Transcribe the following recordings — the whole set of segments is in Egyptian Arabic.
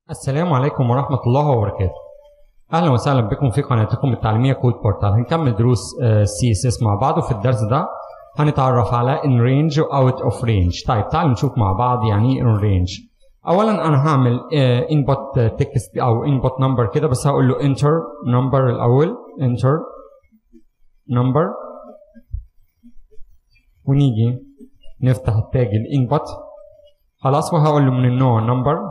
السلام عليكم ورحمة الله وبركاته. أهلا وسهلا بكم في قناتكم التعليمية كود بورتال. هنكمل دروس سي اس اس مع بعض وفي الدرس ده هنتعرف على ان رينج واوت اوف رينج. طيب تعالوا نشوف مع بعض يعني ايه ان رينج. أولا أنا هعمل انبوت تكست أو انبوت نمبر كده بس هقول له انتر نمبر الأول انتر نمبر ونيجي نفتح التاج الانبوت خلاص وهقول له من النوع نمبر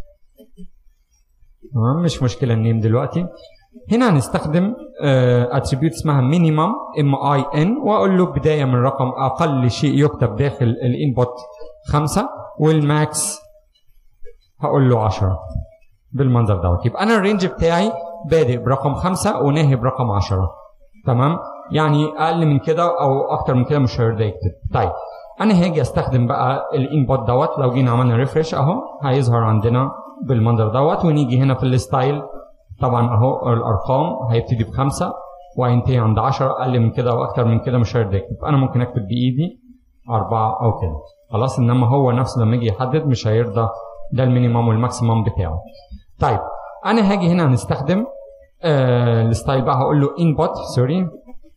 تمام مش مشكله النيم دلوقتي هنا هنستخدم اتريبيوت اسمها مينيمم ام اي ان واقول له بدايه من رقم اقل شيء يكتب داخل الانبوت خمسة والماكس هقول له 10 بالمنظر دوت يبقى انا الرينج بتاعي بادئ برقم خمسة وناهي برقم 10 تمام يعني اقل من كده او اكتر من كده مش هيرضى يكتب طيب انا هاجي استخدم بقى الانبوت دوت لو جينا عملنا ريفرش اهو هيظهر عندنا بالمنظر دوت ونيجي هنا في الستايل طبعا اهو الارقام هيبتدي بخمسه وهينتهي عند 10 اقل من كده او اكتر من كده مش هيرضى يكتب انا ممكن اكتب بايدي اربعه او كده خلاص انما هو نفسه لما يجي يحدد مش هيرضى ده المينيمم والماكسيمم بتاعه طيب انا هاجي هنا هنستخدم آه الستايل بقى هقول له انبوت سوري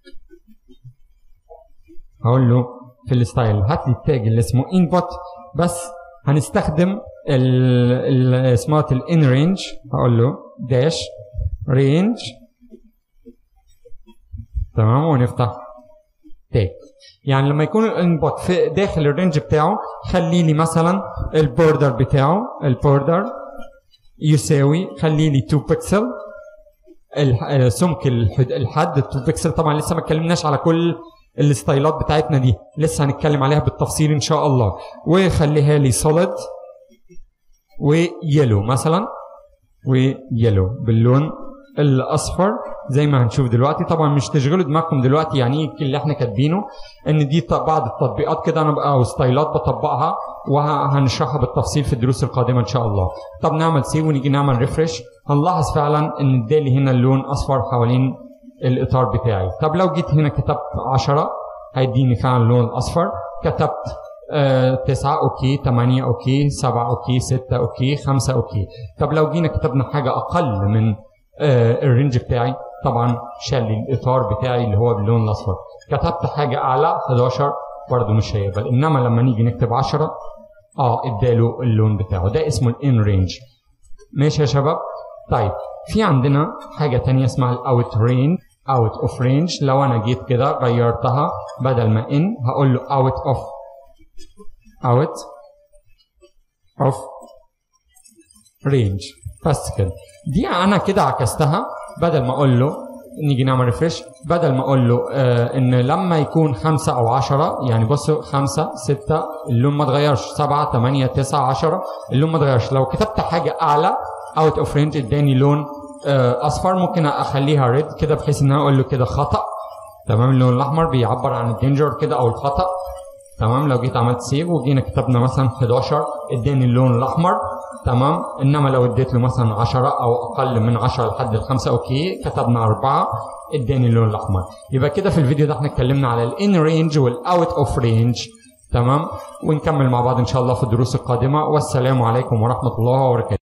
هقول له في الستايل هات لي التاج اللي اسمه انبوت بس هنستخدم السمارت الان رينج هقول له داش رينج تمام ونفتح تاج يعني لما يكون الانبوت في داخل الرينج بتاعه خلي لي مثلا البوردر بتاعه البوردر يساوي خلي لي 2 بكسل سمك الحد 2 بكسل طبعا لسه ما اتكلمناش على كل الستايلات بتاعتنا دي لسه هنتكلم عليها بالتفصيل ان شاء الله وخليها لي سوليد ويلو مثلا ويلو باللون الاصفر زي ما هنشوف دلوقتي طبعا مش تشغلوا دماغكم دلوقتي يعني ايه اللي احنا كاتبينه ان دي بعض التطبيقات كده انا بقى او ستايلات بطبقها وهنشرحها بالتفصيل في الدروس القادمه ان شاء الله طب نعمل سيف ونيجي نعمل ريفرش هنلاحظ فعلا ان ادالي هنا اللون اصفر حوالين الاطار بتاعي طب لو جيت هنا كتبت 10 هيديني فعلا اللون الاصفر كتبت آه تسعة اوكي ثمانية اوكي سبعة اوكي ستة اوكي خمسة اوكي طب لو جينا كتبنا حاجة اقل من آه الرينج بتاعي طبعا شال لي الاطار بتاعي اللي هو باللون الاصفر كتبت حاجة اعلى 11 برضه مش هيقبل انما لما نيجي نكتب 10 اه اداله اللون بتاعه ده اسمه الان رينج ماشي يا شباب طيب في عندنا حاجة تانية اسمها الاوت رينج اوت اوف رينج لو انا جيت كده غيرتها بدل ما ان هقول له اوت اوف اوت اوف رينج بس كده دي انا كده عكستها بدل ما اقول له نيجي نعمل ريفرش بدل ما اقول له آه ان لما يكون خمسة او عشرة يعني بصوا خمسة ستة اللون ما اتغيرش سبعة ثمانية تسعة عشرة اللون ما اتغيرش لو كتبت حاجة اعلى اوت اوف رينج اداني لون آه اصفر ممكن اخليها ريد كده بحيث ان انا اقول له كده خطأ تمام اللون الاحمر بيعبر عن الدينجر كده او الخطأ تمام لو جيت عملت سيف وجينا كتبنا مثلا 11 اداني اللون الاحمر تمام انما لو اديت له مثلا 10 او اقل من 10 لحد الخمسه اوكي كتبنا 4 اداني اللون الاحمر يبقى كده في الفيديو ده احنا اتكلمنا على الان رينج والاوت اوف رينج تمام ونكمل مع بعض ان شاء الله في الدروس القادمه والسلام عليكم ورحمه الله وبركاته